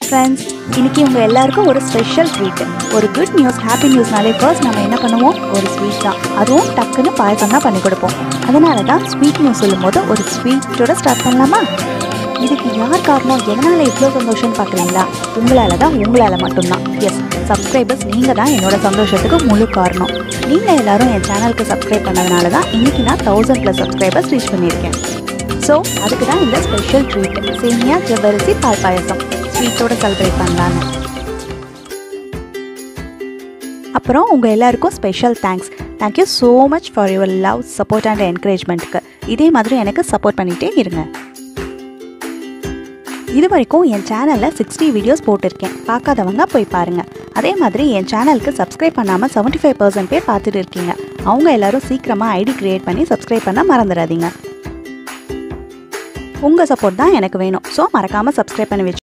friends இன்னைக்கு உங்க எல்லாருக்கும் ஒரு ஸ்பெஷல் ட்ரீட் ஒரு குட் நியூஸ் ஹாப்பி நியூஸ்னாலே ஃபர்ஸ்ட் நம்ம என்ன பண்ணுவோம் ஒரு ஸ்வீட் தான் அதுவும் டக்குன்னு பாயசம் தான் பண்ணி கொடுப்போம் அதனால தான் ஸ்வீட் நியூஸ் சொல்லும்போது ஒரு ஸ்வீட்டோட ஸ்டார்ட் பண்ணலாமா இதுக்கு யார் காரணம் எதனால இவ்வளோ சந்தோஷம்னு பார்க்குறீங்களா உங்களால தான் உங்களால் மட்டும்தான் எஸ் சப்ஸ்கிரைபர்ஸ் நீங்கள் தான் என்னோட சந்தோஷத்துக்கு முழு காரணம் நீங்கள் எல்லாரும் என் சேனலுக்கு சப்ஸ்கிரைப் பண்ணதுனால தான் இன்னைக்கு நான் தௌசண்ட் ப்ளஸ் சப்ஸ்கிரைபர்ஸ் ரீச் பண்ணியிருக்கேன் ஸோ அதுக்கு தான் இந்த ஸ்பெஷல் ட்ரீட் சேமியா ஜவ்வரிசி பால் பாயசம் ஸ்வீட்டோட செலிப்ரேட் பண்ணலான்னு அப்புறம் உங்கள் எல்லாருக்கும் special thanks thank you so much for your love support and என்கரேஜ்மெண்ட்டுக்கு இதே மாதிரி எனக்கு சப்போர்ட் பண்ணிகிட்டே இருங்க இது வரைக்கும் என் சேனலில் சிக்ஸ்டி வீடியோஸ் போட்டிருக்கேன் பார்க்காதவங்க போய் பாருங்கள் அதே மாதிரி என் சேனலுக்கு சப்ஸ்கிரைப் பண்ணாமல் செவன்ட்டி ஃபைவ் பர்சன்ட் பேர் பார்த்துட்டு இருக்கீங்க அவங்க எல்லாரும் சீக்கிரமாக ஐடி க்ரியேட் பண்ணி சப்ஸ்கிரைப் பண்ண மறந்துடாதீங்க உங்கள் சப்போர்ட் தான் எனக்கு வேணும் ஸோ மறக்காமல் சப்ஸ்கிரைப் பண்ணி வச்சு